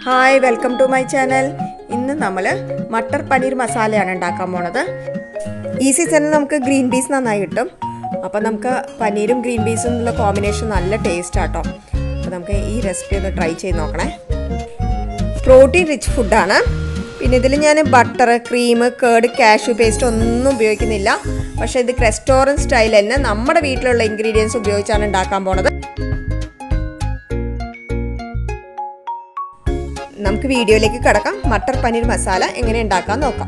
hi welcome to my channel ഇന്ന് നമ്മൾ മട്ടർ പനീർ മസാലയാണ് ഉണ്ടാക്കാൻ പോണത് ഈ സീസണിൽ നമുക്ക് ഗ്രീൻ പീസ് നന്നായി കിട്ടും അപ്പോൾ നമുക്ക് പനീരും ഗ്രീൻ പീസും ഉള്ള കോമ്പിനേഷൻ നല്ല ടേസ്റ്റ് ആട്ടോ അപ്പോൾ നമുക്ക് ഈ റെസിപ്പി ഒന്ന് ട്രൈ ചെയ്ത് നോക്കണേ പ്രോട്ടീൻ റിച്ച് ഫുഡാണ് പിന്നെ ഇതിൽ ഞാൻ butter cream curd cashew paste ഒന്നും ഉപയോഗിക്കുന്നില്ല പക്ഷേ ഇത് റെസ്റ്റോറൻറ്റ് സ്റ്റൈൽ തന്നെ നമ്മുടെ വീട്ടിലുള്ള ഇൻഗ്രീഡിയൻസ് ഉപയോഗിച്ചാണ് ഉണ്ടാക്കാൻ പോണത് നമുക്ക് വീഡിയോയിലേക്ക് കിടക്കാം മട്ടർ പനീർ മസാല എങ്ങനെ ഉണ്ടാക്കാൻ നോക്കാം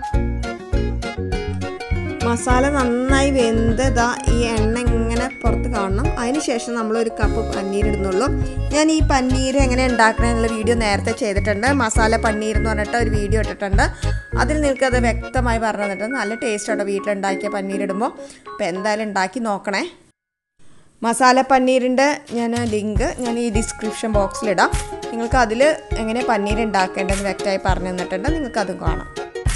മസാല നന്നായി വെന്തതാ ഈ എണ്ണ ഇങ്ങനെ പുറത്ത് കാണണം അതിന് ശേഷം നമ്മൾ ഒരു കപ്പ് പന്നീർ ഇടുന്നുള്ളൂ ഞാൻ ഈ പന്നീർ എങ്ങനെ ഉണ്ടാക്കണമെന്നുള്ള വീഡിയോ നേരത്തെ ചെയ്തിട്ടുണ്ട് മസാല പന്നീർ എന്ന് പറഞ്ഞിട്ട് ഒരു വീഡിയോ ഇട്ടിട്ടുണ്ട് അതിൽ നിങ്ങൾക്കത് വ്യക്തമായി പറഞ്ഞു തന്നിട്ടുണ്ട് നല്ല ടേസ്റ്റാണ് വീട്ടിലുണ്ടാക്കിയ പന്നീർ ഇടുമ്പോൾ അപ്പോൾ എന്തായാലും ഉണ്ടാക്കി നോക്കണേ മസാല പന്നീരിൻ്റെ ഞാൻ ലിങ്ക് ഞാൻ ഈ ഡിസ്ക്രിപ്ഷൻ ബോക്സിലിടാം നിങ്ങൾക്ക് അതിൽ എങ്ങനെ പന്നീർ ഉണ്ടാക്കേണ്ടതെന്ന് വ്യക്തമായി പറഞ്ഞു തന്നിട്ടുണ്ട് നിങ്ങൾക്ക് അതും കാണാം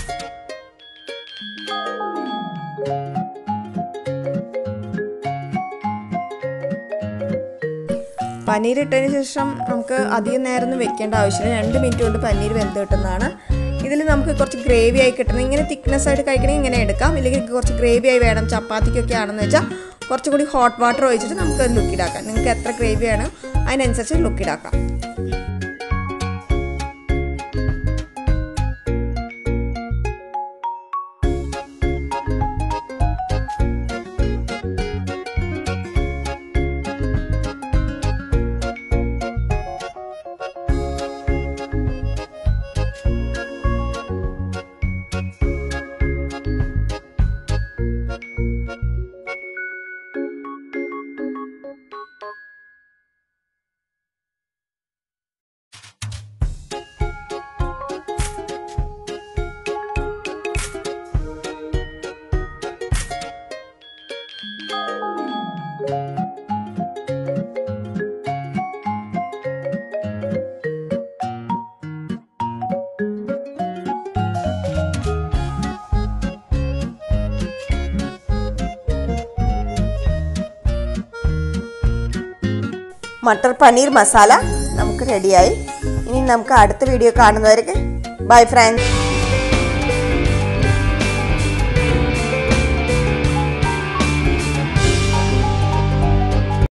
പനീർ ഇട്ടതിന് ശേഷം നമുക്ക് അധികം നേരം ഒന്നും വെക്കേണ്ട ആവശ്യമില്ല രണ്ട് മിനിറ്റ് കൊണ്ട് പനീർ വെന്ത് കിട്ടുന്നതാണ് ഇതിൽ നമുക്ക് കുറച്ച് ഗ്രേവി ആയി കിട്ടണം ഇങ്ങനെ തിക്നെസ് ആയിട്ട് കഴിക്കണമെങ്കിൽ ഇങ്ങനെ എടുക്കാം ഇല്ലെങ്കിൽ കുറച്ച് ഗ്രേവി ആയി വേണം ചപ്പാത്തിക്കൊക്കെ ആണെന്ന് വെച്ചാൽ കുറച്ചും കൂടി ഹോട്ട് വാട്ടർ ഒഴിച്ചിട്ട് നമുക്ക് ലുക്കിടാക്കാം നിങ്ങൾക്ക് എത്ര ഗ്രേവി വേണം അതിനനുസരിച്ച് ലുക്കിടാക്കാം മട്ടർ പനീർ മസാല നമുക്ക് റെഡിയായി ഇനി നമുക്ക് അടുത്ത വീഡിയോ കാണുന്നവർക്ക് ബൈ ഫ്രണ്ട്സ്